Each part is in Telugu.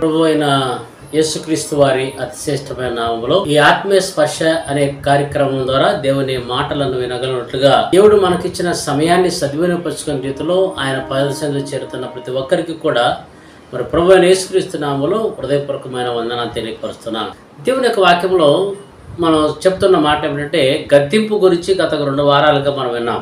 ప్రభు అయిన యేసుక్రీస్తు వారి అతిశ్రేష్టమైన నామములో ఈ ఆత్మీయ స్పర్శ అనే కార్యక్రమం ద్వారా దేవుని మాటలను వినగలిగినట్లుగా దేవుడు మనకిచ్చిన సమయాన్ని సద్వినియోగపరుచుకునే రీతిలో ఆయన పదశంలో చేరుతున్న ప్రతి ఒక్కరికి కూడా మరి ప్రభు అయిన యేసుక్రీస్తు నామములో హృదయపూర్వకమైన వందనాలు తెలియపరుస్తున్నాను దేవుని యొక్క వాక్యంలో మనం చెప్తున్న మాట ఏమిటంటే గద్దింపు గురించి గత రెండు వారాలుగా మనం విన్నాం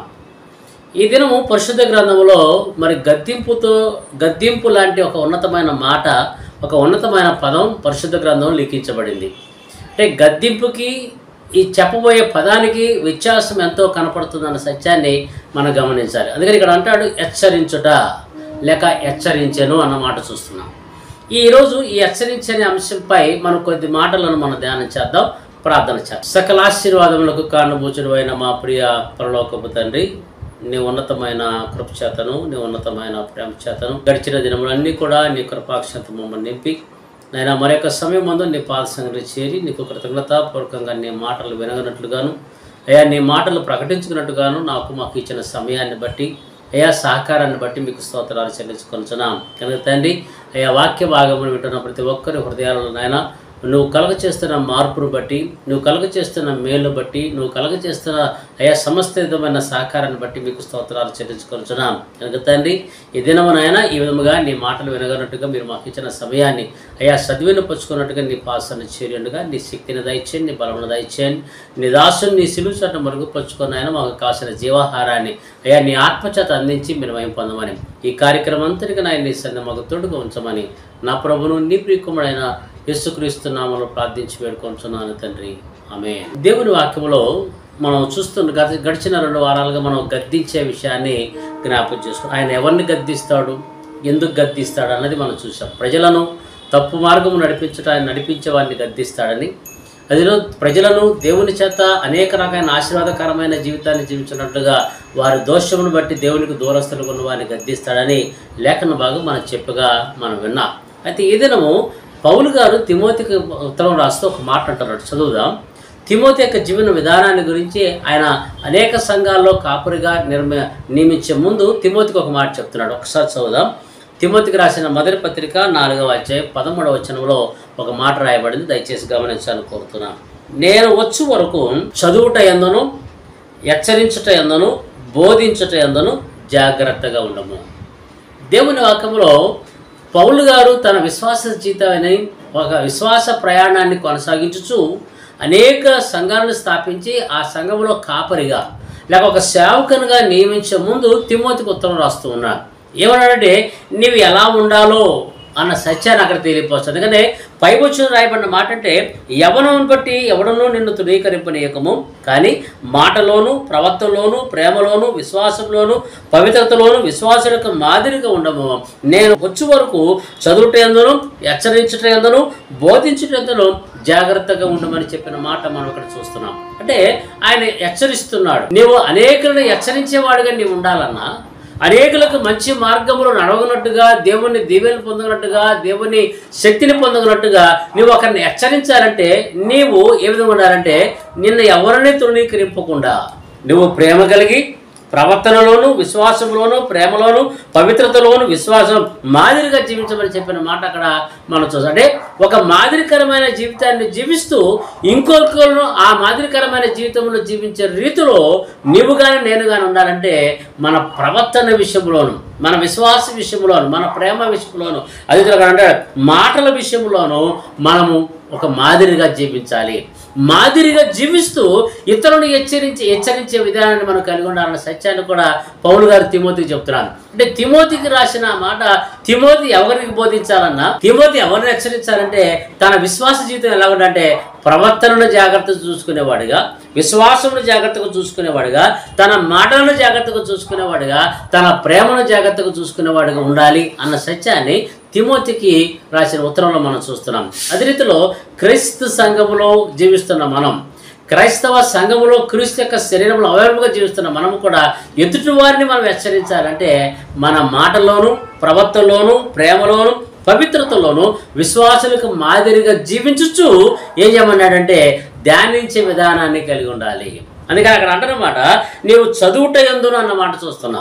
ఈ దినము పరిశుద్ధ గ్రంథంలో మరి గద్దింపుతో గద్దింపు లాంటి ఒక ఉన్నతమైన మాట ఒక ఉన్నతమైన పదం పరిశుద్ధ గ్రంథంలో లిఖించబడింది అంటే గద్దింపుకి ఈ చెప్పబోయే పదానికి వ్యత్యాసం ఎంతో కనపడుతుందన్న సత్యాన్ని మనం గమనించాలి అందుకని ఇక్కడ అంటాడు హెచ్చరించుట లేక హెచ్చరించెను అన్న మాట చూస్తున్నాం ఈరోజు ఈ హెచ్చరించని అంశంపై మనం కొద్ది మాటలను మనం ధ్యానం చేద్దాం ప్రార్థన చేద్దాం సకల ఆశీర్వాదములకు కారణభూచుడు అయిన మా ప్రియ పరలోకపు తండ్రి నీ ఉన్నతమైన కృప చేతను నీ ఉన్నతమైన ప్రేమ చేతను గడిచిన దినములన్నీ కూడా నీ కృపాక్షత మమ్మల్ని నింపి నైనా మరొక సమయం ముందు నీ పాద సంగతి చేరి నీకు కృతజ్ఞతాపూర్వకంగా నీ మాటలు వినగనట్లుగాను అయ్యా నీ మాటలు ప్రకటించుకున్నట్టుగాను నాకు మాకు ఇచ్చిన సమయాన్ని బట్టి అయ్యా సహకారాన్ని బట్టి మీకు స్తోత్రాలు చెల్లించుకొనుచున్నాం కనుక తండ్రి అయ్యా వాక్య భాగమును వింటున్న ప్రతి ఒక్కరి హృదయాలలో నాయన నువ్వు కలగ చేస్తున్న మార్పును బట్టి నువ్వు కలగ చేస్తున్న మేలు బట్టి నువ్వు కలగ చేస్తున్న అయా సమస్త విధమైన సహకారాన్ని బట్టి మీకు స్తోత్రాలు చెల్లించుకొనుచున్నాం కనుక తండ్రి ఈ దినమునైనా ఈ విధముగా నీ మాటలు వినగనట్టుగా మీరు మాకు ఇచ్చిన సమయాన్ని అయా సద్వినిపరుచుకున్నట్టుగా నీ పాసాన్ని చేరియండుగా నీ శక్తిని దయచేయండి నీ బలమును దయచేయండి నీ దాసుని నీ సిలువు చట్ట మరుగుపరుచుకొని ఆయన మాకు కాసిన జీవాహారాన్ని అయ్యా నీ ఆత్మచేత అందించి మీరు మేము పొందమని ఈ కార్యక్రమం అంతటికి నాయన నీ సన్ని మాకు తోడుగా ఉంచమని నా ప్రభును నీ ప్రియకుముడైన యేసుక్రీస్తు నామలో ప్రార్థించి వేడుకొంచున్నాను తండ్రి ఆమె దేవుని వాక్యంలో మనం చూస్తున్న గత గడిచిన రెండు వారాలుగా మనం గద్దించే విషయాన్ని జ్ఞాపకం చేసుకున్నాం ఆయన ఎవరిని గద్దిస్తాడు ఎందుకు గద్దిస్తాడు అన్నది మనం చూసాం ప్రజలను తప్పు మార్గము నడిపించడానికి నడిపించే వారిని గద్దిస్తాడని అదిలో ప్రజలను దేవుని చేత అనేక రకమైన ఆశీర్వాదకరమైన జీవితాన్ని జీవించినట్లుగా వారి దోషమును బట్టి దేవునికి దూరస్తులు ఉన్న వారిని గద్దిస్తాడని లేఖన భాగం మనం చెప్పగా మనం విన్నాం అయితే ఈ దినము పౌలు గారు తిమోతికి ఉత్తరం రాస్తూ ఒక మాట అంటున్నాడు చదువుదాం తిమోతి యొక్క జీవన విధానాన్ని గురించి ఆయన అనేక సంఘాల్లో కాపురిగా నిర్మ నియమించే ముందు తిమోతికి ఒక మాట చెప్తున్నాడు ఒకసారి చదువుదాం తిమోతికి రాసిన మొదటి పత్రిక నాలుగవ అధ్యాయం పదమూడవ వచనంలో ఒక మాట రాయబడింది దయచేసి గమనించాలని కోరుతున్నాను నేను వచ్చు వరకు చదువుట ఎందును హెచ్చరించుట ఎందును బోధించుట ఎందును జాగ్రత్తగా ఉండము దేవుని వాక్యంలో పౌలు గారు తన విశ్వాస జీతాన్ని ఒక విశ్వాస ప్రయాణాన్ని కొనసాగించుచు అనేక సంఘాలను స్థాపించి ఆ సంఘంలో కాపరిగా లేక ఒక సేవకునిగా నియమించే ముందు తిమోతికి ఉత్తరం రాస్తూ ఉన్నాడు ఏమన్నాడంటే నీవు ఎలా ఉండాలో అన్న సత్యాన్ని అక్కడ తెలియపోతుంది ఎందుకంటే పై వచ్చిన రాయబడిన మాట అంటే యవనం బట్టి ఎవడనూ నిన్ను తృణీకరింపనీయకము కానీ మాటలోను ప్రవర్తనలోను ప్రేమలోను విశ్వాసంలోను పవిత్రతలోను విశ్వాసులకు మాదిరిగా ఉండము నేను వచ్చే వరకు చదువుట ఎందును హెచ్చరించుట ఎందును బోధించుట ఎందును జాగ్రత్తగా ఉండమని చెప్పిన మాట మనం ఇక్కడ చూస్తున్నాం అంటే ఆయన హెచ్చరిస్తున్నాడు నీవు అనేకులను హెచ్చరించేవాడిగా నీవు ఉండాలన్నా అనేకులకు మంచి మార్గంలో నడవనట్టుగా దేవుని దీవెలు పొందనట్టుగా దేవుని శక్తిని పొందనట్టుగా నువ్వు ఒకరిని హెచ్చరించాలంటే నీవు ఏ విధంగా ఉండాలంటే నిన్ను ఎవరిని తృణీకరింపకుండా నువ్వు ప్రేమ కలిగి ప్రవర్తనలోను విశ్వాసంలోను ప్రేమలోను పవిత్రతలోను విశ్వాసం మాదిరిగా జీవించమని చెప్పిన మాట అక్కడ మనం చూసాం అంటే ఒక మాదిరికరమైన జీవితాన్ని జీవిస్తూ ఇంకొకరు ఆ మాదిరికరమైన జీవితంలో జీవించే రీతిలో నీవు కానీ నేను కానీ ఉండాలంటే మన ప్రవర్తన విషయంలోను మన విశ్వాస విషయంలోను మన ప్రేమ విషయంలోను అది అంటే మాటల విషయంలోనూ మనము ఒక మాదిరిగా జీవించాలి మాదిరిగా జీవిస్తూ ఇతరులను హెచ్చరించి హెచ్చరించే విధానాన్ని మనం కలిగి ఉండాలన్న సత్యాన్ని కూడా పౌలు గారు తిమోతికి చెప్తున్నాను అంటే తిమోతికి రాసిన మాట తిమోతి ఎవరికి బోధించాలన్నా తిమోతి ఎవరిని హెచ్చరించాలంటే తన విశ్వాస జీవితం ఎలా ఉండాలంటే ప్రవర్తనను జాగ్రత్తగా చూసుకునేవాడిగా విశ్వాసమును జాగ్రత్తగా చూసుకునేవాడిగా తన మాటలను జాగ్రత్తగా చూసుకునేవాడిగా తన ప్రేమను జాగ్రత్తగా చూసుకునేవాడిగా ఉండాలి అన్న సత్యాన్ని తిమోతికి రాసిన ఉత్తరంలో మనం చూస్తున్నాం అదే రీతిలో క్రైస్తు సంఘములో జీవిస్తున్న మనం క్రైస్తవ సంఘములో క్రీస్తు యొక్క శరీరంలో అవయవముగా జీవిస్తున్న మనము కూడా ఎదుటి వారిని మనం హెచ్చరించాలంటే మన మాటల్లోనూ ప్రవర్తనలోనూ ప్రేమలోను పవిత్రతలోను విశ్వాసులకు మాదిరిగా జీవించుచు ఏం చేయమన్నాడంటే ధ్యానించే విధానాన్ని కలిగి ఉండాలి అందుకని అక్కడ అంటారన్నమాట నీవు చదువుట ఎందును అన్న మాట చూస్తున్నాం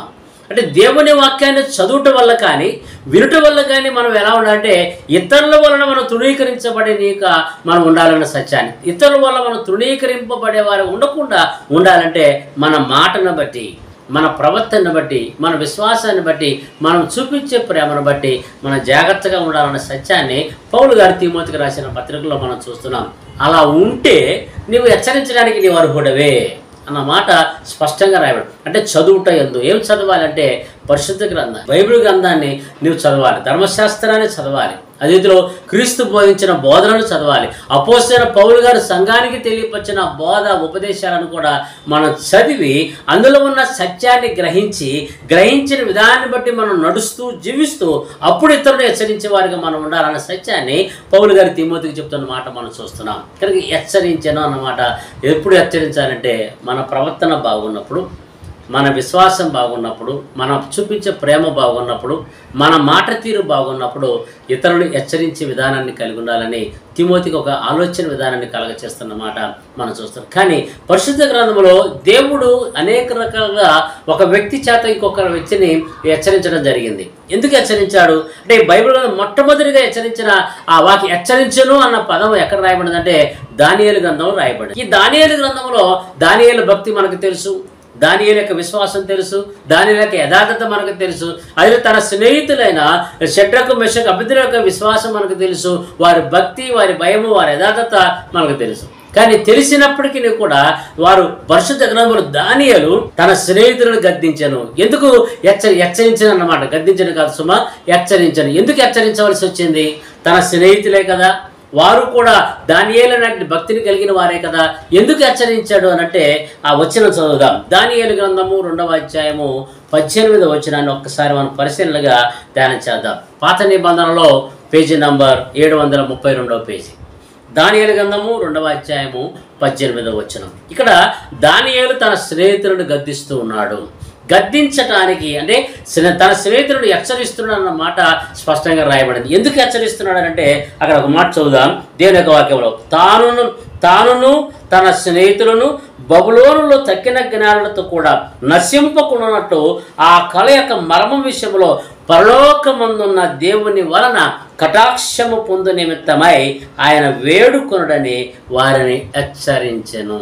అంటే దేవుని వాక్యాన్ని చదువుట వల్ల కానీ వినుట వల్ల కానీ మనం ఎలా ఉండాలంటే ఇతరుల వలన మనం తృణీకరించబడే నీక మనం ఉండాలన్న సత్యాన్ని ఇతరుల వల్ల మనం తృణీకరింపబడే వారు ఉండకుండా ఉండాలంటే మన మాటను బట్టి మన ప్రవర్తనను బట్టి మన విశ్వాసాన్ని బట్టి మనం చూపించే ప్రేమను బట్టి మనం జాగ్రత్తగా ఉండాలన్న సత్యాన్ని పౌలు గారి తిమోతికి రాసిన పత్రికలో మనం చూస్తున్నాం అలా ఉంటే నీవు హెచ్చరించడానికి నీవు అర్హుడవే అన్న మాట స్పష్టంగా రాయబడి అంటే చదువుట ఎందు ఏం చదవాలంటే పరిశుద్ధ గ్రంథం బైబిల్ గ్రంథాన్ని నువ్వు చదవాలి ధర్మశాస్త్రాన్ని చదవాలి అదే రీతిలో క్రీస్తు బోధించిన బోధనలు చదవాలి అపోసిన పౌలు గారు సంఘానికి తెలియపరిచిన బోధ ఉపదేశాలను కూడా మనం చదివి అందులో ఉన్న సత్యాన్ని గ్రహించి గ్రహించిన విధానాన్ని బట్టి మనం నడుస్తూ జీవిస్తూ అప్పుడు ఇతరులు హెచ్చరించే వారిగా మనం ఉండాలన్న సత్యాన్ని పౌలు గారి తిమోతికి చెప్తున్న మాట మనం చూస్తున్నాం కనుక హెచ్చరించను అన్నమాట ఎప్పుడు హెచ్చరించాలంటే మన ప్రవర్తన బాగున్నప్పుడు మన విశ్వాసం బాగున్నప్పుడు మనం చూపించే ప్రేమ బాగున్నప్పుడు మన మాట తీరు బాగున్నప్పుడు ఇతరులు హెచ్చరించే విధానాన్ని కలిగి ఉండాలని తిమోతికి ఒక ఆలోచన విధానాన్ని కలగచేస్తున్న మాట మనం చూస్తాం కానీ పరిశుద్ధ గ్రంథంలో దేవుడు అనేక రకాలుగా ఒక వ్యక్తి చేత ఇంకొక వ్యక్తిని హెచ్చరించడం జరిగింది ఎందుకు హెచ్చరించాడు అంటే ఈ బైబిల్ గ్రంథం మొట్టమొదటిగా హెచ్చరించిన ఆ వాకి హెచ్చరించను అన్న పదం ఎక్కడ రాయబడిందంటే దానియేలు గ్రంథం రాయబడింది ఈ దానియేలు గ్రంథంలో దానియేలు భక్తి మనకు తెలుసు దానియేలు యొక్క విశ్వాసం తెలుసు దాని యొక్క యథార్థత మనకు తెలుసు అదే తన స్నేహితులైన షడ్రకు మెషకు అభిద్ర యొక్క విశ్వాసం మనకు తెలుసు వారి భక్తి వారి భయము వారి యథార్థత మనకు తెలుసు కానీ తెలిసినప్పటికీ కూడా వారు పరిశుద్ధ గ్రంథములు దానియలు తన స్నేహితులను గద్దించను ఎందుకు హెచ్చ హెచ్చరించను అన్నమాట గద్దించను కాదు సుమా హెచ్చరించను ఎందుకు హెచ్చరించవలసి వచ్చింది తన స్నేహితులే కదా వారు కూడా దానియేలు లాంటి భక్తిని కలిగిన వారే కదా ఎందుకు హెచ్చరించాడు అని అంటే ఆ వచ్చిన చదువుదాం దానియేలు గ్రంథము రెండవ అధ్యాయము పద్దెనిమిదవ వచనాన్ని ఒక్కసారి మనం పరిశీలనగా ధ్యానం చేద్దాం పాత నిబంధనలో పేజీ నంబర్ ఏడు వందల ముప్పై రెండవ పేజీ దానియేలు గ్రంథము రెండవ అధ్యాయము పద్దెనిమిదవ వచనం ఇక్కడ దానియేలు తన స్నేహితులను గద్దిస్తూ ఉన్నాడు గద్దించటానికి అంటే స్నే- తన స్నేహితులను హెచ్చరిస్తున్నాడు అన్న మాట స్పష్టంగా రాయబడింది ఎందుకు హెచ్చరిస్తున్నాడు అంటే అక్కడ ఒక మాట చదువుదాం దేవుని యొక్క వాక్యంలో తానును తానును తన స్నేహితులను బబులోనులో తక్కిన జ్ఞానులతో కూడా నశింపకున్నట్టు ఆ కళ యొక్క మర్మం విషయంలో పరలోకమందున్న దేవుని వలన కటాక్షము పొందు నిమిత్తమై ఆయన వేడుకొనుడని వారిని హెచ్చరించెను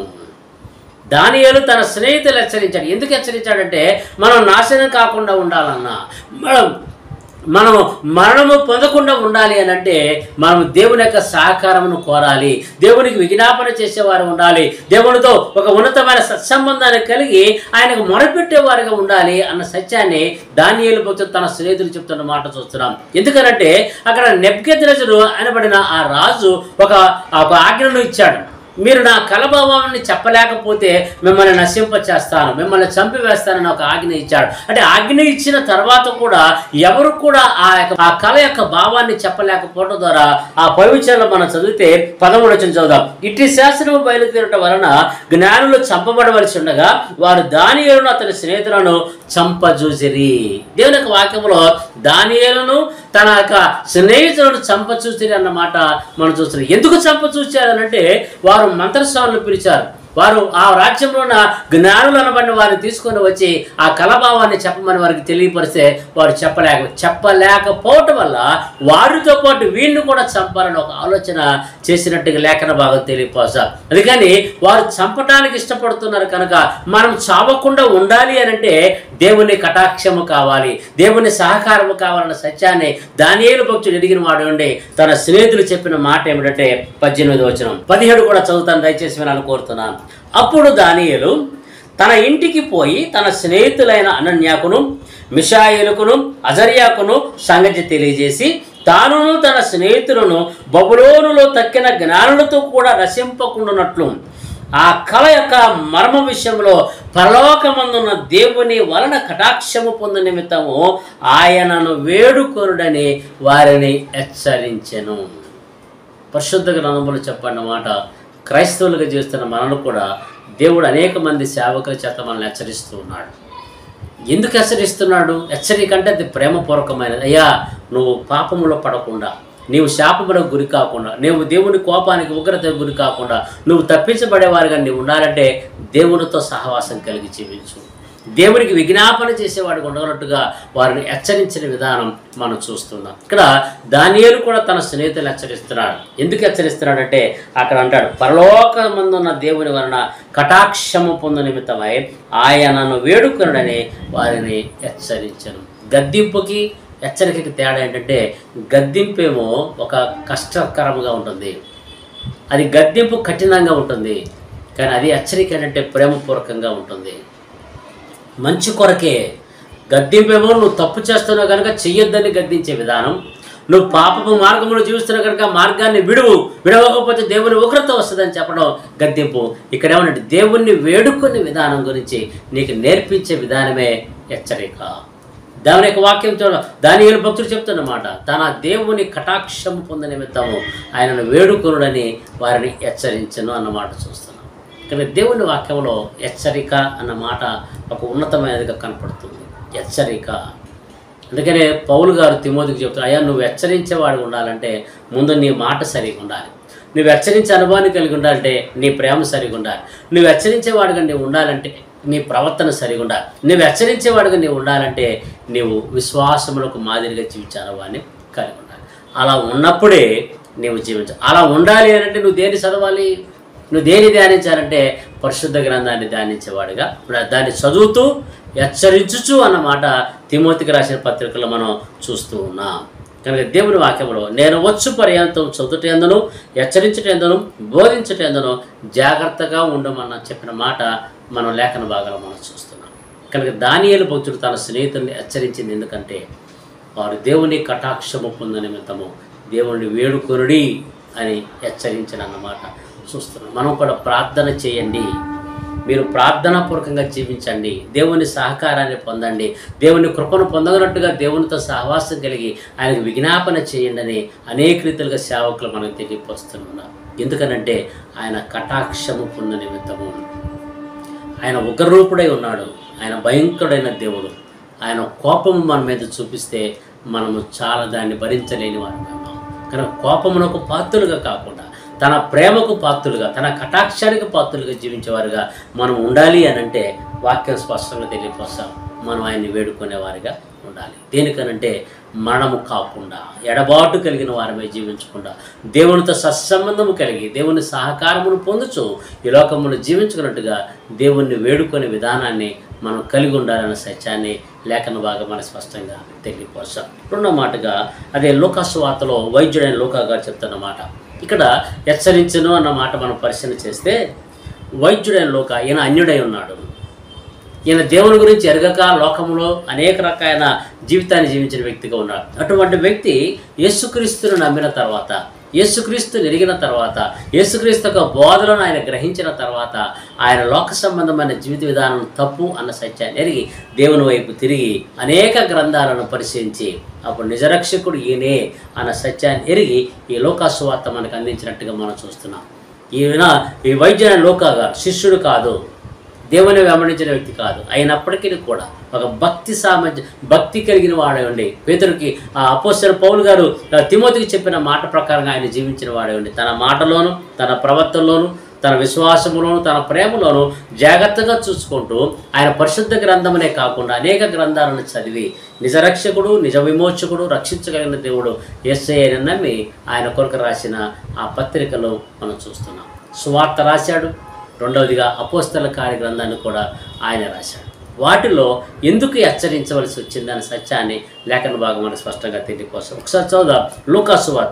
దానియేలు తన స్నేహితులు హెచ్చరించాడు ఎందుకు హెచ్చరించాడంటే మనం నాశనం కాకుండా ఉండాలన్నా మనం మనం మరణము పొందకుండా ఉండాలి అని అంటే మనం దేవుని యొక్క సహకారమును కోరాలి దేవునికి విజ్ఞాపన చేసేవారు ఉండాలి దేవునితో ఒక ఉన్నతమైన సత్సంబంధాన్ని కలిగి ఆయనకు మొరపెట్టేవారుగా ఉండాలి అన్న సత్యాన్ని దానియేలు భక్తులు తన స్నేహితులు చెప్తున్న మాట చూస్తున్నాం ఎందుకనంటే అక్కడ నెప్కెద్రజుడు అనబడిన ఆ రాజు ఒక ఒక ఆజ్ఞను ఇచ్చాడు మీరు నా కలభావాన్ని చెప్పలేకపోతే మిమ్మల్ని నశింప చేస్తాను మిమ్మల్ని చంపివేస్తానని ఒక ఆజ్ఞ ఇచ్చాడు అంటే ఆజ్ఞ ఇచ్చిన తర్వాత కూడా ఎవరు కూడా ఆ యొక్క ఆ కళ యొక్క భావాన్ని చెప్పలేకపోవడం ద్వారా ఆ పవిత్రలో మనం చదివితే పదమూడు వచ్చిన చదువుదాం ఇట్టి శాస్త్రము బయలుదేరటం వలన జ్ఞానులు చంపబడవలసి ఉండగా వారు దానియేలును అతని స్నేహితులను చంపజూసిరి దేవుని యొక్క వాక్యంలో దానియేలును తన యొక్క స్నేహితులను చంపచూసిరి అన్నమాట మనం చూస్తున్నాం ఎందుకు చంపచూచారనంటే వారు మంత్రస్వాములు పిలిచారు వారు ఆ రాజ్యంలో ఉన్న జ్ఞానులు అనబడిన వారిని తీసుకొని వచ్చి ఆ కలభావాన్ని చెప్పమని వారికి తెలియపరిస్తే వారు చెప్పలేక చెప్పలేకపోవటం వల్ల వారితో పాటు వీళ్ళని కూడా చంపాలని ఒక ఆలోచన చేసినట్టుగా లేఖన భాగం తెలియపోసారు అందుకని వారు చంపటానికి ఇష్టపడుతున్నారు కనుక మనం చావకుండా ఉండాలి అని అంటే దేవుని కటాక్షము కావాలి దేవుని సహకారము కావాలన్న సత్యాన్ని దానియేలు భక్తుడు ఎదిగిన వాడు ఉండి తన స్నేహితులు చెప్పిన మాట ఏమిటంటే పద్దెనిమిది వచనం పదిహేడు కూడా చదువుతాను దయచేసి వినాలని కోరుతున్నాను అప్పుడు దానియేలు తన ఇంటికి పోయి తన స్నేహితులైన అనన్యాకును మిషాయిలుకును అజర్యాకును సంగతి తెలియజేసి తానును తన స్నేహితులను బబులోనులో తక్కిన జ్ఞానులతో కూడా రసింపకుండానట్లు ఆ కళ యొక్క మర్మ విషయంలో పరలోకమందున్న దేవుని వలన కటాక్షము పొందు నిమిత్తము ఆయనను వేడుకొనుడని వారిని హెచ్చరించెను పరిశుద్ధ గ్రంథములు చెప్పండి మాట క్రైస్తవులుగా చేస్తున్న మనను కూడా దేవుడు అనేక మంది సేవకుల చేత మనల్ని హెచ్చరిస్తూ ఉన్నాడు ఎందుకు హెచ్చరిస్తున్నాడు హెచ్చరిక అంటే అది ప్రేమపూర్వకమైనది అయ్యా నువ్వు పాపములో పడకుండా నీవు శాపములకు గురి కాకుండా నీవు దేవుని కోపానికి ఉగ్రతకు గురి కాకుండా నువ్వు తప్పించబడేవారుగా నీవు ఉండాలంటే దేవునితో సహవాసం కలిగి జీవించు దేవునికి విజ్ఞాపన చేసేవాడికి ఉండగలట్టుగా వారిని హెచ్చరించిన విధానం మనం చూస్తున్నాం ఇక్కడ దానియేలు కూడా తన స్నేహితులు హెచ్చరిస్తున్నాడు ఎందుకు హెచ్చరిస్తున్నాడంటే అక్కడ అంటాడు పరలోకమందున్న దేవుని వలన కటాక్షము పొందు నిమిత్తమై ఆయనను వేడుకొనడని వారిని హెచ్చరించను గద్దింపుకి హెచ్చరికకి తేడా ఏంటంటే గద్దింపేమో ఒక కష్టకరంగా ఉంటుంది అది గద్దింపు కఠినంగా ఉంటుంది కానీ అది హెచ్చరిక ఏంటంటే ప్రేమపూర్వకంగా ఉంటుంది మంచి కొరకే గద్దింపేమో నువ్వు తప్పు చేస్తున్నావు కనుక చెయ్యొద్దని గద్దించే విధానం నువ్వు పాపపు మార్గములు జీవిస్తున్నావు కనుక మార్గాన్ని విడువు విడవకపోతే దేవుని ఉగ్రత వస్తుందని చెప్పడం గద్దింపు ఇక్కడ ఏమంటే దేవుణ్ణి వేడుకునే విధానం గురించి నీకు నేర్పించే విధానమే హెచ్చరిక దాని యొక్క వాక్యం చూడ దాని భక్తుడు చెప్తున్నమాట తన దేవుని కటాక్షం పొంద నిమిత్తము ఆయనను వేడుకొనుడని వారిని హెచ్చరించను అన్నమాట చూస్తున్నాం కానీ దేవుని వాక్యంలో హెచ్చరిక అన్న మాట ఒక ఉన్నతమైనదిగా కనపడుతుంది హెచ్చరిక అందుకనే పౌలు గారు తిమోతికి చెప్తారు అయ్యా నువ్వు హెచ్చరించేవాడు ఉండాలంటే ముందు నీ మాట సరిగా ఉండాలి నువ్వు హెచ్చరించే అనుభవాన్ని కలిగి ఉండాలంటే నీ ప్రేమ సరిగా ఉండాలి నువ్వు హెచ్చరించేవాడుగా నీవు ఉండాలంటే నీ ప్రవర్తన సరిగా ఉండాలి నువ్వు హెచ్చరించేవాడుగా నీవు ఉండాలంటే నీవు విశ్వాసములకు మాదిరిగా జీవించే అనుభవాన్ని కలిగి ఉండాలి అలా ఉన్నప్పుడే నీవు జీవించాలి అలా ఉండాలి అని అంటే నువ్వు దేన్ని చదవాలి నువ్వు దేని ధ్యానించాలంటే పరిశుద్ధ గ్రంథాన్ని ధ్యానించేవాడుగా ఇప్పుడు దాన్ని చదువుతూ హెచ్చరించుచు అన్నమాట తిమోతికి రాసిన పత్రికలో మనం చూస్తూ ఉన్నాం కనుక దేవుని వాక్యంలో నేను వచ్చు పర్యంతం చదువుటేందును హెచ్చరించటేందును బోధించటేందును జాగ్రత్తగా ఉండమన్న చెప్పిన మాట మనం లేఖన భాగాలు మనం చూస్తున్నాం కనుక దానియేలు భక్తుడు తన స్నేహితుల్ని హెచ్చరించింది ఎందుకంటే వారు దేవుని కటాక్షము పొంద నిమిత్తము దేవుణ్ణి వేడుకొనుడి అని హెచ్చరించిన అన్నమాట చూస్తున్నాం మనం కూడా ప్రార్థన చేయండి మీరు ప్రార్థనాపూర్వకంగా జీవించండి దేవుని సహకారాన్ని పొందండి దేవుని కృపను పొందగనట్టుగా దేవునితో సహవాసం కలిగి ఆయనకు విజ్ఞాపన చేయండి అని అనేక రీతిలుగా సేవకులు మనకు తెలియపరుస్తున్నారు ఎందుకనంటే ఆయన కటాక్షము పొంద నిమిత్తము ఆయన ఉగ్రరూపుడై ఉన్నాడు ఆయన భయంకరుడైన దేవుడు ఆయన కోపము మన మీద చూపిస్తే మనము చాలా దాన్ని భరించలేని వారు కానీ కోపమునకు పాత్రులుగా కాకుండా తన ప్రేమకు పాత్రులుగా తన కటాక్షానికి పాత్రులుగా జీవించేవారుగా మనం ఉండాలి అని అంటే వాక్యం స్పష్టంగా తెలియపోస్తాం మనం ఆయన్ని వేడుకునేవారిగా ఉండాలి దేనికనంటే మరణము కాకుండా ఎడబాటు కలిగిన వారమే జీవించకుండా దేవునితో సత్సంబంధము కలిగి దేవుని సహకారమును పొందుచు ఈ లోకమును జీవించుకున్నట్టుగా దేవుణ్ణి వేడుకునే విధానాన్ని మనం కలిగి ఉండాలన్న సత్యాన్ని లేఖన భాగం మన స్పష్టంగా తెలియపోస్తాం రెండో మాటగా అదే లోకాసు వార్తలో వైద్యుడైన లోకా గారు చెప్తున్న మాట ఇక్కడ హెచ్చరించను అన్న మాట మనం పరిశీలన చేస్తే వైద్యుడైన లోక ఈయన అన్యుడై ఉన్నాడు ఈయన దేవుని గురించి ఎరగక లోకంలో అనేక రకాల జీవితాన్ని జీవించిన వ్యక్తిగా ఉన్నాడు అటువంటి వ్యక్తి యేసుక్రీస్తును నమ్మిన తర్వాత యేసుక్రీస్తు ఎరిగిన తర్వాత యేసుక్రీస్తు యొక్క బోధలను ఆయన గ్రహించిన తర్వాత ఆయన లోక సంబంధమైన జీవిత విధానం తప్పు అన్న సత్యాన్ని ఎరిగి దేవుని వైపు తిరిగి అనేక గ్రంథాలను పరిశీలించి అప్పుడు నిజరక్షకుడు ఈయనే అన్న సత్యాన్ని ఎరిగి ఈ లోకాసువార్త మనకు అందించినట్టుగా మనం చూస్తున్నాం ఈయన ఈ వైద్య లోకాగా శిష్యుడు కాదు దేవుని వెంబడించిన వ్యక్తి కాదు అయినప్పటికీ కూడా ఒక భక్తి సామర్థ్యం భక్తి కలిగిన వాడే ఉండి పేదరికి ఆ అపోస్తల పౌలు గారు ఆ, తిమోతికి చెప్పిన మాట ప్రకారంగా ఆయన జీవించిన వాడే ఉండి తన మాటలోను తన ప్రవర్తనలోను తన విశ్వాసములోను తన ప్రేమలోను జాగ్రత్తగా చూసుకుంటూ ఆయన పరిశుద్ధ గ్రంథమనే కాకుండా అనేక గ్రంథాలను చదివి నిజరక్షకుడు నిజ విమోచకుడు రక్షించగలిగిన దేవుడు ఎస్ఐ అని నమ్మి ఆయన కొరకు రాసిన ఆ పత్రికలో మనం చూస్తున్నాం సువార్త రాశాడు రెండవదిగా అపోస్తల కార్య గ్రంథాన్ని కూడా ఆయన రాశాడు వాటిలో ఎందుకు హెచ్చరించవలసి వచ్చిందనే సత్యాన్ని లేఖన భాగం మనకు స్పష్టంగా తెలియకోసం ఒకసారి చదువుదాం లూకాసు వార్త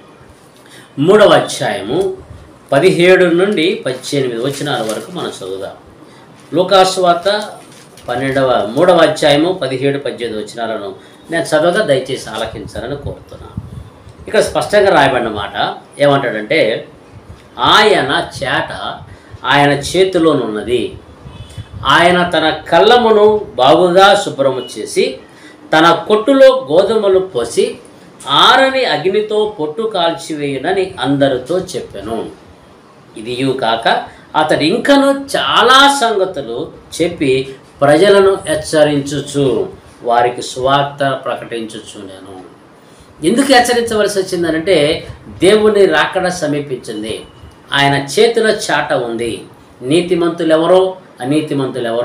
మూడవ అధ్యాయము పదిహేడు నుండి పద్దెనిమిది వచనాల వరకు మనం చదువుదాం లూకాసు వార్త పన్నెండవ మూడవ అధ్యాయము పదిహేడు పద్దెనిమిది వచనాలను నేను చదవగా దయచేసి ఆలకించాలని కోరుతున్నాను ఇక్కడ స్పష్టంగా రాయబడిన మాట ఏమంటాడంటే ఆయన చేట ఆయన చేతిలోనున్నది ఆయన తన కళ్ళమును బాగుగా శుభ్రము చేసి తన కొట్టులో గోధుమలు పోసి ఆరని అగ్నితో పొట్టు కాల్చివేయునని అందరితో చెప్పాను ఇదియు కాక అతడు ఇంకను చాలా సంగతులు చెప్పి ప్రజలను హెచ్చరించుచు వారికి సువార్త ప్రకటించుచు నేను ఎందుకు హెచ్చరించవలసి వచ్చిందనంటే దేవుని రాకడ సమీపించింది ఆయన చేతిలో చాట ఉంది నీతిమంతులు ఎవరో అనీతిమంతులు ఎవరో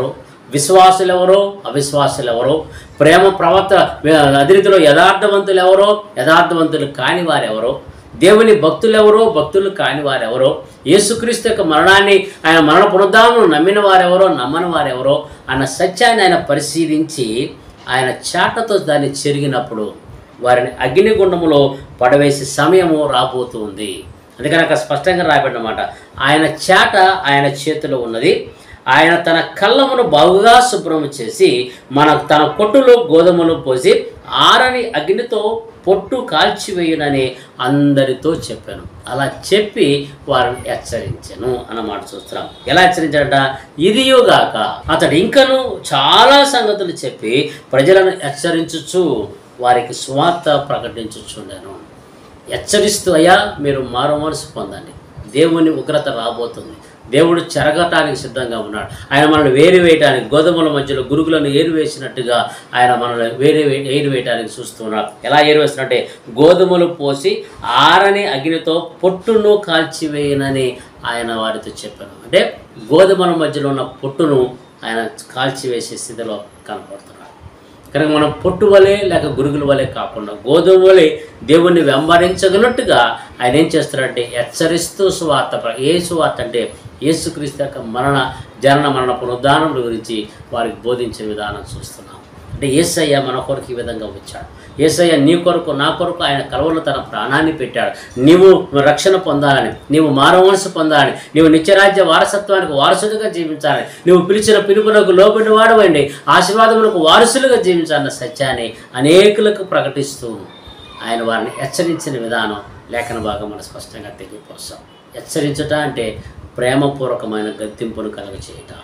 విశ్వాసులు ఎవరో అవిశ్వాసులు ఎవరో ప్రేమ ప్రవర్త అదిరితిలో యథార్థవంతులు ఎవరో యథార్థవంతులు కాని వారెవరో దేవుని భక్తులు ఎవరో భక్తులు కాని వారెవరో యేసుక్రీస్తు యొక్క మరణాన్ని ఆయన మరణ పునరుద్ధానం నమ్మిన వారెవరో నమ్మని వారెవరో అన్న సత్యాన్ని ఆయన పరిశీలించి ఆయన చాటతో దాన్ని చెరిగినప్పుడు వారిని అగ్నిగుండములో పడవేసే సమయము రాబోతుంది అందుకని అక్కడ స్పష్టంగా రాబడినమాట ఆయన చాట ఆయన చేతిలో ఉన్నది ఆయన తన కళ్ళమును బాగుగా శుభ్రం చేసి మన తన పొట్టులో గోధుమలు పోసి ఆరని అగ్నితో పొట్టు కాల్చివేయునని అందరితో చెప్పాను అలా చెప్పి వారిని హెచ్చరించాను అన్నమాట చూస్తున్నాం ఎలా హెచ్చరించాడట ఇదియుగాక అతడు ఇంకను చాలా సంగతులు చెప్పి ప్రజలను హెచ్చరించుచు వారికి స్వార్థ ప్రకటించుచుండాను హెచ్చరిస్తూ అయ్యా మీరు మారు మనసు పొందండి దేవుని ఉగ్రత రాబోతుంది దేవుడు చెరగటానికి సిద్ధంగా ఉన్నాడు ఆయన మనల్ని వేరు వేయటానికి గోధుమల మధ్యలో గురుగులను ఏరు వేసినట్టుగా ఆయన మనల్ని వేరే వే- ఏరు వేయటానికి చూస్తున్నాడు ఎలా ఏరు వేస్తున్నట్టే గోధుమలు పోసి ఆరని అగ్నితో పొట్టును కాల్చివేయనని ఆయన వారితో చెప్పాను అంటే గోధుమల మధ్యలో ఉన్న పొట్టును ఆయన కాల్చివేసే స్థితిలో కనపడుతున్నాడు కనుక మనం పొట్టు వలె లేక గురుగుల వలె కాకుండా గోధుమ వలె దేవుణ్ణి వెంబడించగలట్టుగా ఆయన ఏం చేస్తారంటే హెచ్చరిస్తూ సువార్త ప్ర- ఏ సువార్త అంటే యేసుక్రీస్తు యొక్క మరణ జనన మరణ పునరుద్ధానముల గురించి వారికి బోధించే విధానం చూస్తున్నాం అంటే ఏసయ్య మన కొరకు ఈ విధంగా వచ్చాడు ఏసయ్య నీ కొరకు నా కొరకు ఆయన కలవలో తన ప్రాణాన్ని పెట్టాడు నీవు రక్షణ పొందాలని నీవు మారవలసి పొందాలని నీవు నిత్యరాజ్య వారసత్వానికి వారసులుగా జీవించాలని నువ్వు పిలిచిన పిలుపునకు లోబడి వాడవండి ఆశీర్వాదములకు వారసులుగా జీవించాలన్న సత్యాన్ని అనేకులకు ప్రకటిస్తూ ఆయన వారిని హెచ్చరించిన విధానం లేఖన భాగం మనం స్పష్టంగా తెలియపోస్తాం హెచ్చరించుట అంటే ప్రేమపూర్వకమైన గద్దింపును కలుగచేయటం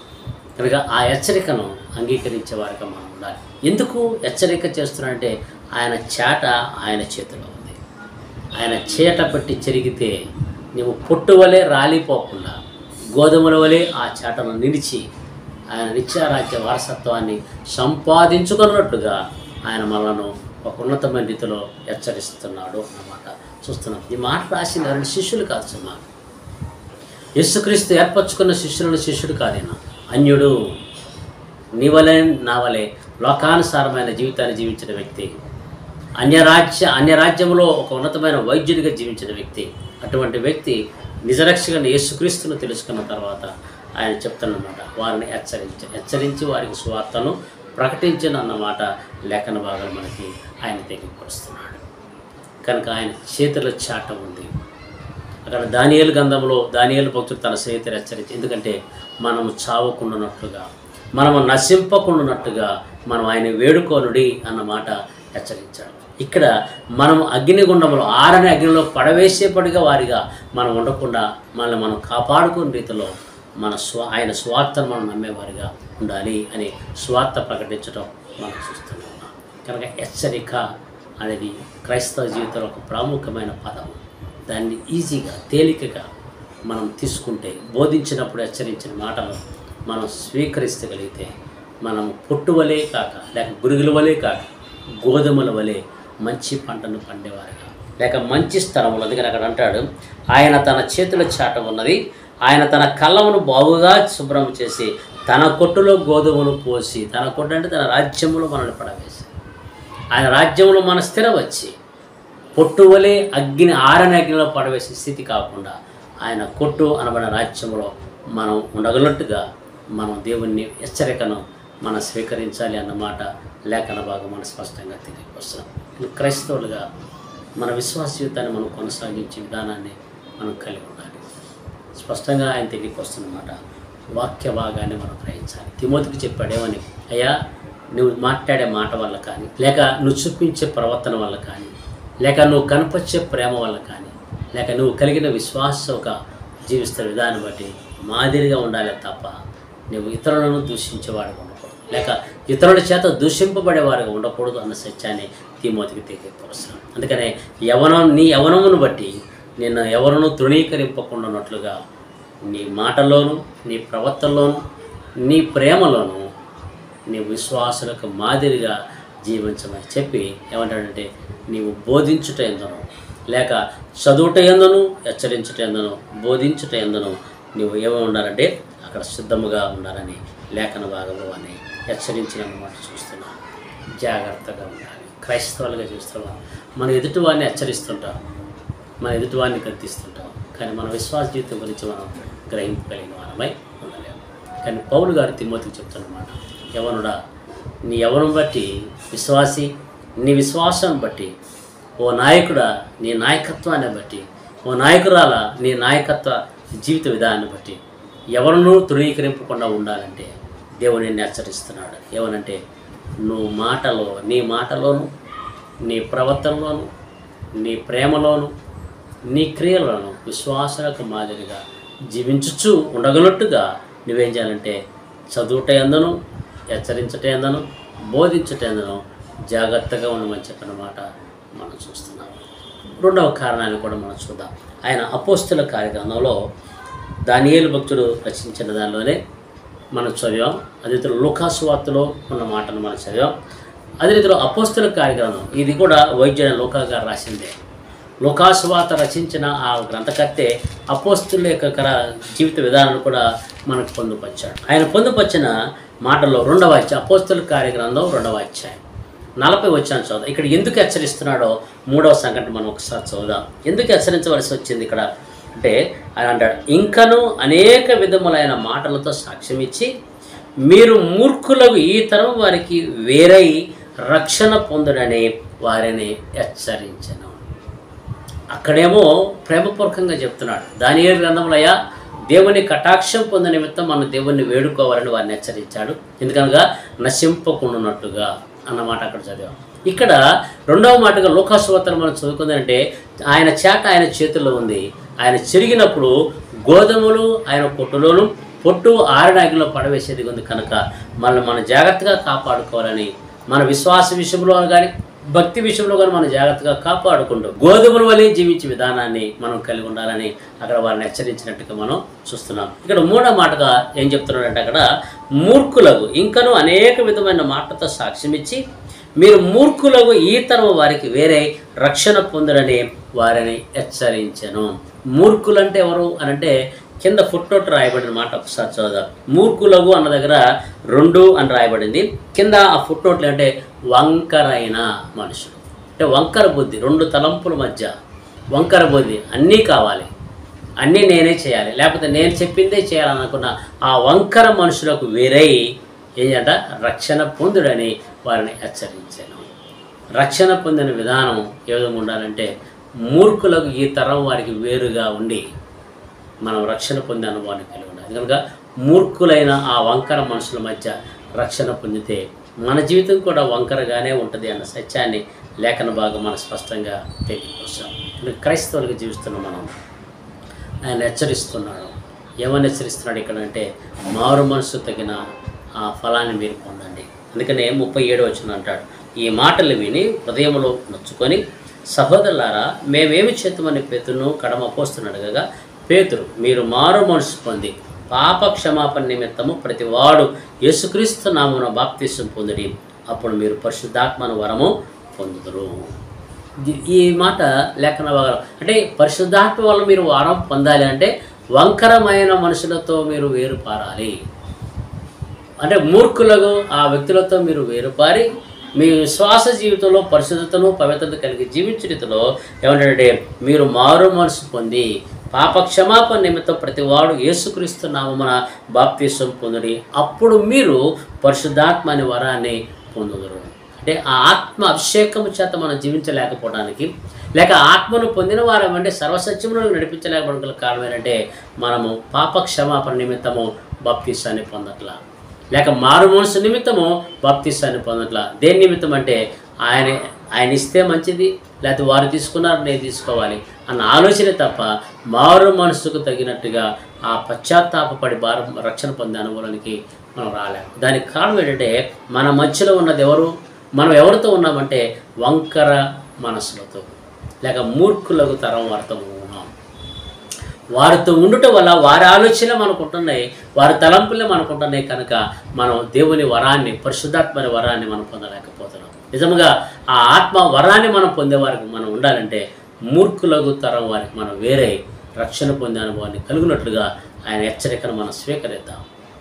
కనుక ఆ హెచ్చరికను అంగీకరించే వారిగా మనం ఉండాలి ఎందుకు హెచ్చరిక చేస్తున్నాడంటే ఆయన చేట ఆయన చేతిలో ఉంది ఆయన చేట పెట్టి చెరిగితే నువ్వు పొట్టు వలె రాలిపోకుండా గోధుమల వలె ఆ చేటను నిలిచి ఆయన నిత్యారాజ్య వారసత్వాన్ని సంపాదించుకున్నట్టుగా ఆయన మనలను ఒక ఉన్నతమైన రీతిలో హెచ్చరిస్తున్నాడు అన్నమాట చూస్తున్నాం ఈ మాట రాసిన రెండు శిష్యులు కాదు సుమా యేసుక్రీస్తు ఏర్పరచుకున్న శిష్యులను శిష్యుడు కాదేనా అన్యుడు నీ వలె నా వలె లోకానుసారమైన జీవితాన్ని జీవించిన వ్యక్తి అన్యరాజ్య అన్యరాజ్యంలో ఒక ఉన్నతమైన వైద్యుడిగా జీవించిన వ్యక్తి అటువంటి వ్యక్తి నిజరక్షకుని యేసుక్రీస్తును తెలుసుకున్న తర్వాత ఆయన చెప్తున్నమాట వారిని హెచ్చరించి హెచ్చరించి వారికి సువార్తను ప్రకటించిన అన్నమాట లేఖన భాగాలు మనకి ఆయన తెలియపరుస్తున్నాడు కనుక ఆయన చేతిలో చాట ఉంది అక్కడ దానియేలు గంధంలో దానియేలు భక్తుడు తన స్నేహితులు హెచ్చరించి ఎందుకంటే మనము చావకుండానట్టుగా మనము నశింపకుండానట్టుగా మనం ఆయన వేడుకోనుడి అన్నమాట హెచ్చరించాడు ఇక్కడ మనం అగ్నిగుండంలో ఆరని అగ్నిలో పడవేసేపడిగా వారిగా మనం ఉండకుండా మనల్ని మనం కాపాడుకునే రీతిలో మన స్వ ఆయన స్వార్థను మనం నమ్మేవారిగా ఉండాలి అని స్వార్థ ప్రకటించడం మనం చూస్తున్నాం కనుక హెచ్చరిక అనేది క్రైస్తవ జీవితంలో ఒక ప్రాముఖ్యమైన పదం దాన్ని ఈజీగా తేలికగా మనం తీసుకుంటే బోధించినప్పుడు హెచ్చరించిన మాటలు మనం స్వీకరిస్తగలిగితే మనం పొట్టు వలే కాక లేక గురుగుల వలే కాక గోధుమల వలె మంచి పంటను పండేవారుగా లేక మంచి స్థలములు అందుకని అక్కడ అంటాడు ఆయన తన చేతుల చాట ఉన్నది ఆయన తన కళ్ళమును బాగుగా శుభ్రం చేసి తన కొట్టులో గోధుమను పోసి తన కొట్టు అంటే తన రాజ్యములో మనల్ని పడవేసి ఆయన రాజ్యంలో మన స్థిరవచ్చి పొట్టువలే అగ్ని ఆరని అగ్నిలో పడవేసే స్థితి కాకుండా ఆయన కొట్టు అనబడిన రాజ్యంలో మనం ఉండగలట్టుగా మనం దేవుణ్ణి హెచ్చరికను మనం స్వీకరించాలి అన్నమాట లేఖన భాగం మనం స్పష్టంగా తెలియవస్తున్నాం క్రైస్తవులుగా మన విశ్వాస జీవితాన్ని మనం కొనసాగించే విధానాన్ని మనం కలిగి ఉండాలి స్పష్టంగా ఆయన తెలియకొస్తున్నమాట వాక్య భాగాన్ని మనం గ్రహించాలి తిమోతికి చెప్పాడేమని అయ్యా నువ్వు మాట్లాడే మాట వల్ల కానీ లేక నువ్వు చూపించే ప్రవర్తన వల్ల కానీ లేక నువ్వు కనపరిచే ప్రేమ వల్ల కానీ లేక నువ్వు కలిగిన విశ్వాస ఒక జీవిస్తున్న విధానం బట్టి మాదిరిగా ఉండాలి తప్ప నువ్వు ఇతరులను దూషించేవాడిగా ఉండకూడదు లేక ఇతరుల చేత దూషింపబడేవారుగా ఉండకూడదు అన్న సత్యాన్ని తిమోతికి తెలియపరుస్తున్నాం అందుకనే యవనం నీ యవనమును బట్టి నిన్ను ఎవరినూ తృణీకరింపకుండా ఉన్నట్లుగా నీ మాటలోను నీ ప్రవర్తనలోను నీ ప్రేమలోను నీ విశ్వాసులకు మాదిరిగా జీవించమని చెప్పి ఏమంటాడంటే నీవు బోధించుట ఎందును లేక చదువుట ఎందును హెచ్చరించుట ఎందును బోధించుట ఎందును నీవు ఏమై ఉండాలంటే అక్కడ సిద్ధముగా ఉండాలని లేఖన భాగంలో అని హెచ్చరించిన మాట చూస్తున్నాం జాగ్రత్తగా ఉండాలి క్రైస్తవులుగా చూస్తున్నాం మన ఎదుటివాడిని హెచ్చరిస్తుంటాం మన ఎదుటివాడిని గద్దిస్తుంటాం కానీ మన విశ్వాస జీవితం గురించి మనం గ్రహింపగలిగిన వారమై ఉండలేము కానీ పౌలు గారు తిమ్మతికి చెప్తున్నమాట యవనుడా నీ యవనం బట్టి విశ్వాసి నీ విశ్వాసం బట్టి ఓ నాయకుడా నీ నాయకత్వాన్ని బట్టి ఓ నాయకురాల నీ నాయకత్వ జీవిత విధానాన్ని బట్టి ఎవరినూ తృణీకరింపకుండా ఉండాలంటే దేవుడు నిన్ను హెచ్చరిస్తున్నాడు ఏమనంటే నువ్వు మాటలో నీ మాటలోను నీ ప్రవర్తనలోను నీ ప్రేమలోను నీ క్రియలను విశ్వాసాలకు మాదిరిగా జీవించుచు ఉండగలట్టుగా నువ్వేం చేయాలంటే చదువుట ఎందును హెచ్చరించట ఎందును బోధించట ఎందును జాగ్రత్తగా ఉండమని చెప్పిన మాట మనం చూస్తున్నాం రెండవ కారణాన్ని కూడా మనం చూద్దాం ఆయన అపోస్తుల కార్యక్రమంలో దానియేలు భక్తుడు రచించిన దానిలోనే మనం చదివాం అదే రీతిలో లూకాసు వార్తలో ఉన్న మాటను మనం చదివాం అదే రీతిలో అపోస్తుల కార్యక్రమం ఇది కూడా వైద్య లోకా గారు రాసిందే లోకాసు వార్త రచించిన ఆ గ్రంథకర్తే అపోస్తుల యొక్క కర- జీవిత విధానాన్ని కూడా మనకు పొందుపరిచాడు ఆయన పొందుపరిచిన మాటల్లో రెండవ అధ్యాయం అపోస్తుల కార్యగ్రంథం రెండవ అధ్యాయం నలభై వచ్చాను చదువు ఇక్కడ ఎందుకు హెచ్చరిస్తున్నాడో మూడవ సంఘటన మనం ఒకసారి చదువుదాం ఎందుకు హెచ్చరించవలసి వచ్చింది ఇక్కడ అంటే ఆయన అంటాడు ఇంకను అనేక విధములైన మాటలతో సాక్ష్యం ఇచ్చి మీరు మూర్ఖులకు ఈ తరం వారికి వేరై రక్షణ పొందుడని వారిని హెచ్చరించను అక్కడేమో ప్రేమపూర్వకంగా చెప్తున్నాడు దాని ఏ గ్రంథములయ్యా దేవుని కటాక్షం పొందిన నిమిత్తం మనం దేవుణ్ణి వేడుకోవాలని వారిని హెచ్చరించాడు ఎందుకనగా నశింపకుండానట్టుగా అన్నమాట అక్కడ చదివాం ఇక్కడ రెండవ మాటగా లోకాసువార్తలు మనం చదువుకుందంటే ఆయన చేట ఆయన చేతుల్లో ఉంది ఆయన చెరిగినప్పుడు గోధుమలు ఆయన పొట్టులోను పొట్టు ఆరడాగిలో పడవేసేది ఉంది కనుక మనల్ని మనం జాగ్రత్తగా కాపాడుకోవాలని మన విశ్వాస విషయంలో కానీ భక్తి విషయంలో కానీ మనం జాగ్రత్తగా కాపాడుకుంటూ గోధుమల వలె జీవించే విధానాన్ని మనం కలిగి ఉండాలని అక్కడ వారిని హెచ్చరించినట్టుగా మనం చూస్తున్నాం ఇక్కడ మూడో మాటగా ఏం చెప్తున్నాడంటే అక్కడ మూర్ఖులకు ఇంకనూ అనేక విధమైన మాటలతో సాక్ష్యం ఇచ్చి మీరు మూర్ఖులకు ఈ తరం వారికి వేరే రక్షణ పొందరని వారిని హెచ్చరించను మూర్ఖులంటే ఎవరు అని అంటే కింద ఫుట్ నోట్ రాయబడిన మాట ఒకసారి చదువుదాం మూర్ఖులగు అన్న దగ్గర రెండు అని రాయబడింది కింద ఆ ఫుట్ నోట్లు అంటే వంకరైన మనుషులు అంటే వంకర బుద్ధి రెండు తలంపుల మధ్య వంకర బుద్ధి అన్నీ కావాలి అన్నీ నేనే చేయాలి లేకపోతే నేను చెప్పిందే చేయాలనుకున్న ఆ వంకర మనుషులకు వేరై ఏంటంట రక్షణ పొందుడని వారిని హెచ్చరించాను రక్షణ పొందిన విధానం ఏ విధంగా ఉండాలంటే మూర్ఖులకు ఈ తరం వారికి వేరుగా ఉండి మనం రక్షణ పొందే అనుభవాన్ని కలిగి ఉండాలి కనుక మూర్ఖులైన ఆ వంకర మనుషుల మధ్య రక్షణ పొందితే మన జీవితం కూడా వంకరగానే ఉంటుంది అన్న సత్యాన్ని లేఖన భాగం మనం స్పష్టంగా తెలియకొస్తాం కనుక క్రైస్తవులుగా జీవిస్తున్న మనం ఆయన హెచ్చరిస్తున్నాడు ఏమని హెచ్చరిస్తున్నాడు ఇక్కడ అంటే మారు మనసు తగిన ఆ ఫలాన్ని మీరు పొందండి అందుకనే ముప్పై ఏడు వచ్చిన అంటాడు ఈ మాటలు విని హృదయంలో నొచ్చుకొని సహోదరులారా మేమేమి చేద్దామని పేతును కడమ పోస్తున్నాడు కదా పేతురు మీరు మారు మనసు పొంది పాప క్షమాపణ నిమిత్తము ప్రతివాడు యేసుక్రీస్తు నామమున బాప్తిసం పొందుడి అప్పుడు మీరు పరిశుద్ధాత్మను వరము పొందుదురు ఇది- ఈ మాట లేఖన భాగం అంటే పరిశుద్ధాత్మ వల్ల మీరు వరం పొందాలి అంటే వంకరమైన మనుషులతో మీరు వేరుపారాలి అంటే మూర్ఖులకు ఆ వ్యక్తులతో మీరు వేరుపారి మీ విశ్వాస జీవితంలో పరిశుద్ధతను పవిత్రత కలిగి జీవించే రీతిలో ఏమంటే మీరు మారు మనసు పొంది పాప క్షమాపణ నిమిత్తం ప్రతివాడు యేసుక్రీస్తు నామమున బాప్తీసం పొందుడి అప్పుడు మీరు పరిశుద్ధాత్మ అనే వరాన్ని పొందుదురు అంటే ఆ ఆత్మ అభిషేకము చేత మనం జీవించలేకపోవడానికి లేక ఆత్మను పొందిన వారం అంటే సర్వసత్యములను నడిపించలేకపోవడం గల కారణం ఏంటంటే మనము పాప క్షమాపణ నిమిత్తము బాప్తీసాన్ని పొందట్లా లేక మారు మనసు నిమిత్తము బాప్తీసాన్ని పొందట్లా దేని నిమిత్తం అంటే ఆయన ఆయన ఇస్తే మంచిది లేకపోతే వారు తీసుకున్నారు నేను తీసుకోవాలి అన్న ఆలోచనే తప్ప మారు మనసుకు తగినట్టుగా ఆ పశ్చాత్తాపపడి భారం రక్షణ పొందే అనుభవానికి మనం రాలేము దానికి కారణం ఏంటంటే మన మధ్యలో ఉన్నది ఎవరు మనం ఎవరితో ఉన్నామంటే వంకర మనసులతో లేక మూర్ఖులకు తరం వారితో ఉన్నాం వారితో ఉండుట వల్ల వారి ఆలోచనలు మనకు ఉంటున్నాయి వారి తలంపులే మనకు ఉంటున్నాయి కనుక మనం దేవుని వరాన్ని పరిశుద్ధాత్మని వరాన్ని మనం పొందలేకపోతున్నాం నిజంగా ఆ ఆత్మ వరాన్ని మనం పొందే వారికి మనం ఉండాలంటే మూర్ఖులకు తరం వారికి మనం వేరే రక్షణ పొందే అనుభవాన్ని కలిగినట్లుగా ఆయన హెచ్చరికను మనం స్వీకరిద్దాం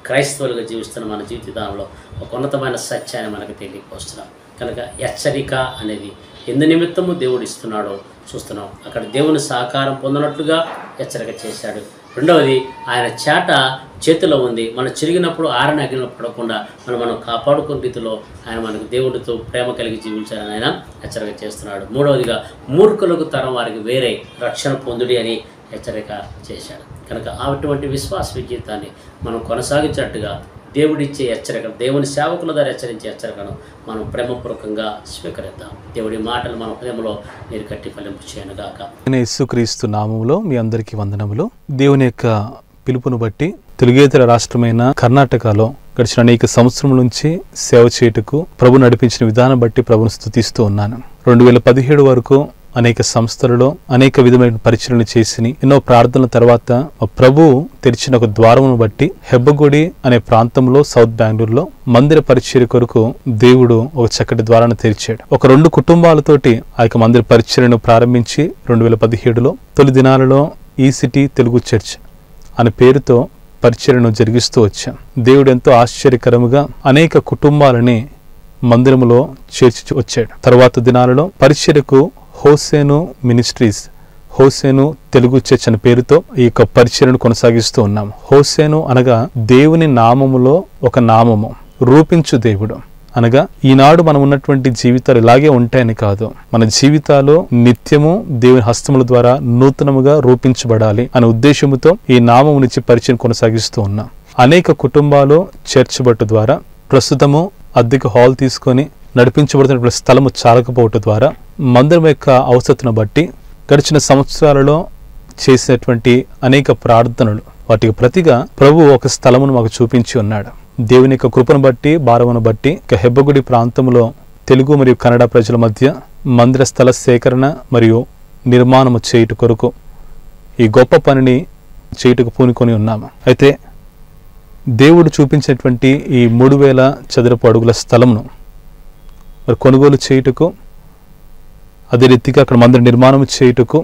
క్రైస్తవులుగా జీవిస్తున్న మన జీవితంలో ఒక ఉన్నతమైన సత్యాన్ని మనకు తెలియపోస్తున్నాం కనుక హెచ్చరిక అనేది ఎందు నిమిత్తము దేవుడు ఇస్తున్నాడో చూస్తున్నాం అక్కడ దేవుని సహకారం పొందినట్లుగా హెచ్చరిక చేశాడు రెండవది ఆయన చేట చేతిలో ఉంది మనం చిరిగినప్పుడు ఆరని అగ్నిలో పడకుండా మనం మనం కాపాడుకునే రీతిలో ఆయన మనకు దేవుడితో ప్రేమ కలిగి జీవించాలని ఆయన హెచ్చరిక చేస్తున్నాడు మూడవదిగా మూర్ఖులకు తరం వారికి వేరే రక్షణ పొందుడి అని హెచ్చరిక చేశాడు కనుక అటువంటి విశ్వాస జీవితాన్ని మనం కొనసాగించినట్టుగా దేవుడిచ్చే హెచ్చరిక దేవుని సేవకుల ద్వారా హెచ్చరించే హెచ్చరికను మనం ప్రేమపూర్వకంగా స్వీకరిద్దాం దేవుడి మాటలు మన హృదయంలో మీరు కట్టి ఫలింపు చేయను గాక నేను యేసుక్రీస్తు నామములో మీ అందరికీ వందనములు దేవుని యొక్క పిలుపును బట్టి తెలుగేతర రాష్ట్రమైన కర్ణాటకలో గడిచిన అనేక సంవత్సరం నుంచి సేవ చేయుటకు ప్రభు నడిపించిన విధానం బట్టి ప్రభును స్థుతిస్తూ ఉన్నాను రెండు వేల పదిహేడు వరకు అనేక సంస్థలలో అనేక విధమైన పరిచయలు చేసి ఎన్నో ప్రార్థనల తర్వాత మా ప్రభు తెరిచిన ఒక ద్వారమును బట్టి హెబ్బగుడి అనే ప్రాంతంలో సౌత్ బెంగళూరులో మందిర పరిచర్య కొరకు దేవుడు ఒక చక్కటి ద్వారాన్ని తెరిచాడు ఒక రెండు కుటుంబాలతోటి ఆ యొక్క మందిర పరిచర్యను ప్రారంభించి రెండు వేల పదిహేడులో తొలి దినాలలో ఈ సిటీ తెలుగు చర్చ్ అనే పేరుతో పరిచర్యను జరిగిస్తూ వచ్చాం దేవుడు ఎంతో ఆశ్చర్యకరముగా అనేక కుటుంబాలని మందిరములో చేర్చి వచ్చాడు తర్వాత దినాలలో పరిచర్యకు Hosea ministries Hosea Telugu church అనే పేరుతో ఈ యొక్క పరిచర్యను కొనసాగిస్తూ ఉన్నాం హోసేను అనగా దేవుని నామములో ఒక నామము రూపించు దేవుడు అనగా ఈనాడు మనం ఉన్నటువంటి జీవితాలు ఇలాగే ఉంటాయని కాదు మన జీవితాలు నిత్యము దేవుని హస్తముల ద్వారా నూతనముగా రూపించబడాలి అనే ఉద్దేశముతో ఈ నామము నుంచి పరిచయం కొనసాగిస్తూ ఉన్నాం అనేక కుటుంబాలు చర్చ్ బట్టు ద్వారా ప్రస్తుతము అద్దెకు హాల్ తీసుకొని నడిపించబడుతున్న స్థలము చాలకపోవటం ద్వారా మందిరం యొక్క అవసరతను బట్టి గడిచిన సంవత్సరాలలో చేసినటువంటి అనేక ప్రార్థనలు వాటికి ప్రతిగా ప్రభు ఒక స్థలమును మాకు చూపించి ఉన్నాడు దేవుని యొక్క కృపను బట్టి భారమును బట్టి ఇక హెబ్బగుడి ప్రాంతంలో తెలుగు మరియు కన్నడ ప్రజల మధ్య మందిర స్థల సేకరణ మరియు నిర్మాణము చేయుట కొరకు ఈ గొప్ప పనిని చేయుటకు పూనుకొని ఉన్నాము అయితే దేవుడు చూపించినటువంటి ఈ మూడు వేల చదరపు అడుగుల స్థలమును మరి కొనుగోలు చేయుటకు అదే రీతిగా అక్కడ మందిర నిర్మాణం చేయుటకు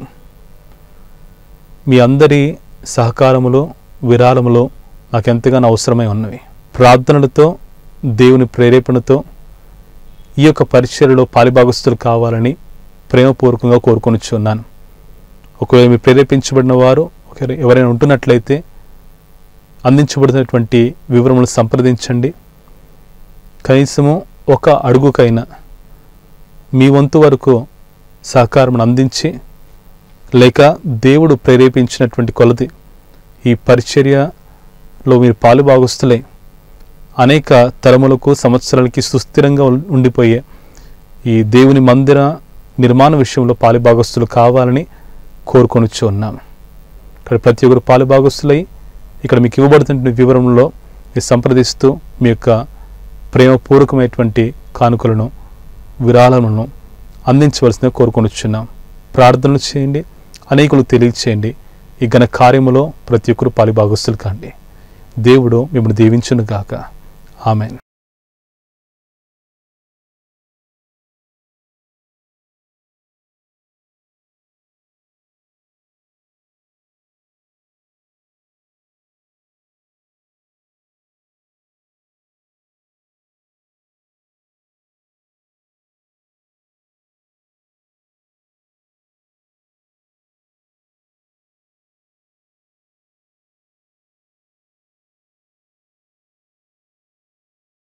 మీ అందరి సహకారములో విరాళములో నాకు ఎంతగానో అవసరమై ఉన్నవి ప్రార్థనలతో దేవుని ప్రేరేపణతో ఈ యొక్క పరిచర్యలో పాలిభాగస్తులు కావాలని ప్రేమపూర్వకంగా కోరుకొనిచున్నాను ఒకవేళ మీరు ప్రేరేపించబడిన వారు ఒకవేళ ఎవరైనా ఉంటున్నట్లయితే అందించబడినటువంటి వివరములు సంప్రదించండి కనీసము ఒక అడుగుకైనా మీ వంతు వరకు సహకారం అందించి లేక దేవుడు ప్రేరేపించినటువంటి కొలది ఈ పరిచర్యలో మీరు పాలుభాగస్తులై అనేక తరములకు సంవత్సరాలకి సుస్థిరంగా ఉం- ఉండిపోయే ఈ దేవుని మందిర నిర్మాణ విషయంలో పాలుభాగస్తులు కావాలని కోరుకొనిచ్చు ఉన్నాము ఇక్కడ ప్రతి ఒక్కరు పాలుభాగస్తులై ఇక్కడ మీకు ఇవ్వబడుతున్న వివరంలో మీరు సంప్రదిస్తూ మీ యొక్క ప్రేమపూర్వకమైనటువంటి కానుకలను విరాళములను అందించవలసిందిగా కోరుకొనిచున్నాం ప్రార్థనలు చేయండి అనేకులు తెలియచేయండి ఈ ఘన కార్యములో ప్రతి ఒక్కరు పాలిభాగస్తులు కాండి దేవుడు మిమ్మల్ని దీవించును గాక ఆమెన్